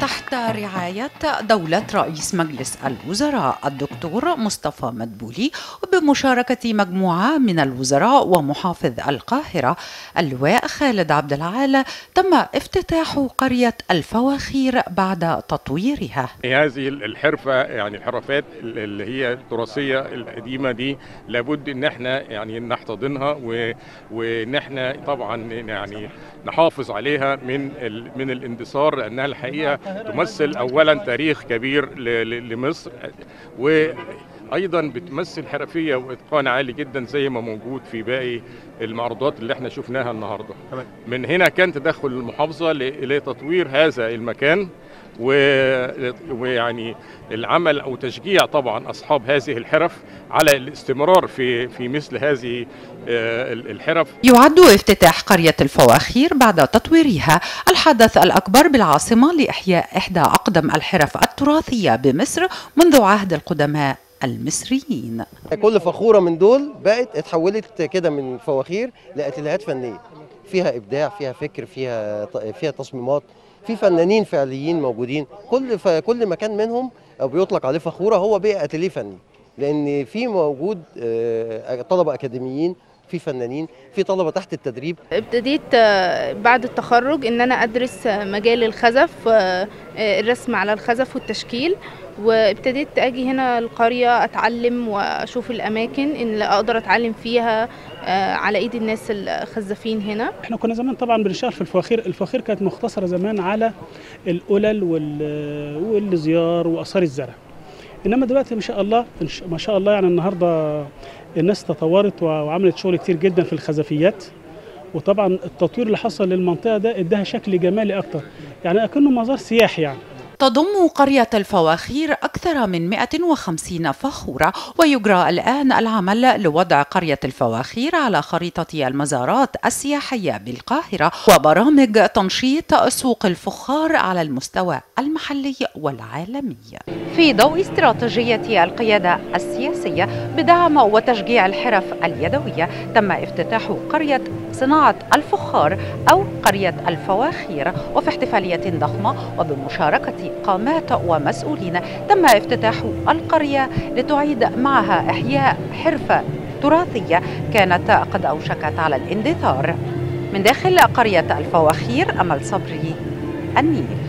تحت رعاية دولة رئيس مجلس الوزراء الدكتور مصطفى مدبولي وبمشاركة مجموعة من الوزراء ومحافظ القاهرة اللواء خالد عبد العال تم افتتاح قرية الفواخير بعد تطويرها هذه الحرفة يعني الحرفات اللي هي التراثية القديمة دي لابد ان احنا يعني نحتضنها و... وان احنا طبعا يعني نحافظ عليها من ال... من الاندثار لانها الحقيقة تمثل اولا تاريخ كبير ل... ل... لمصر وايضا بتمثل حرفية واتقان عالي جدا زي ما موجود في باقي المعروضات اللي احنا شفناها النهارده من هنا كان تدخل المحافظة ل... لتطوير هذا المكان و... ويعني العمل او تشجيع طبعا اصحاب هذه الحرف على الاستمرار في في مثل هذه الحرف يعد افتتاح قرية الفواخير بعد تطويرها الحدث الأكبر بالعاصمة لإحياء إحدى أقدم الحرف التراثية بمصر منذ عهد القدماء المصريين كل فخورة من دول بقت اتحولت كده من فواخير لأتيليهات فنية فيها إبداع فيها فكر فيها فيها تصميمات في فنانين فعليين موجودين كل كل مكان منهم او بيطلق عليه فخوره هو بقى اتيليه فني لان في موجود طلبه اكاديميين في فنانين في طلبه تحت التدريب ابتديت بعد التخرج ان انا ادرس مجال الخزف الرسم على الخزف والتشكيل وابتديت اجي هنا القريه اتعلم واشوف الاماكن اللي اقدر اتعلم فيها على ايد الناس الخزافين هنا احنا كنا زمان طبعا بنشتغل في الفواخير الفواخير كانت مختصره زمان على القلل والزيار واثار الزرع انما دلوقتي ما شاء الله ما شاء الله يعني النهارده الناس تطورت وعملت شغل كتير جدا في الخزفيات وطبعا التطوير اللي حصل للمنطقه ده اداها شكل جمالي اكتر يعني اكنه مزار سياحي يعني تضم قرية الفواخير أكثر من 150 فخورة ويجرى الآن العمل لوضع قرية الفواخير على خريطة المزارات السياحية بالقاهرة وبرامج تنشيط سوق الفخار على المستوى المحلي والعالمي في ضوء استراتيجية القيادة السياسية بدعم وتشجيع الحرف اليدوية تم افتتاح قرية صناعة الفخار أو قرية الفواخير وفي احتفالية ضخمة وبمشاركة قامات ومسؤولين تم افتتاح القرية لتعيد معها إحياء حرفة تراثية كانت قد أوشكت على الاندثار من داخل قرية الفواخير أمل صبري النيل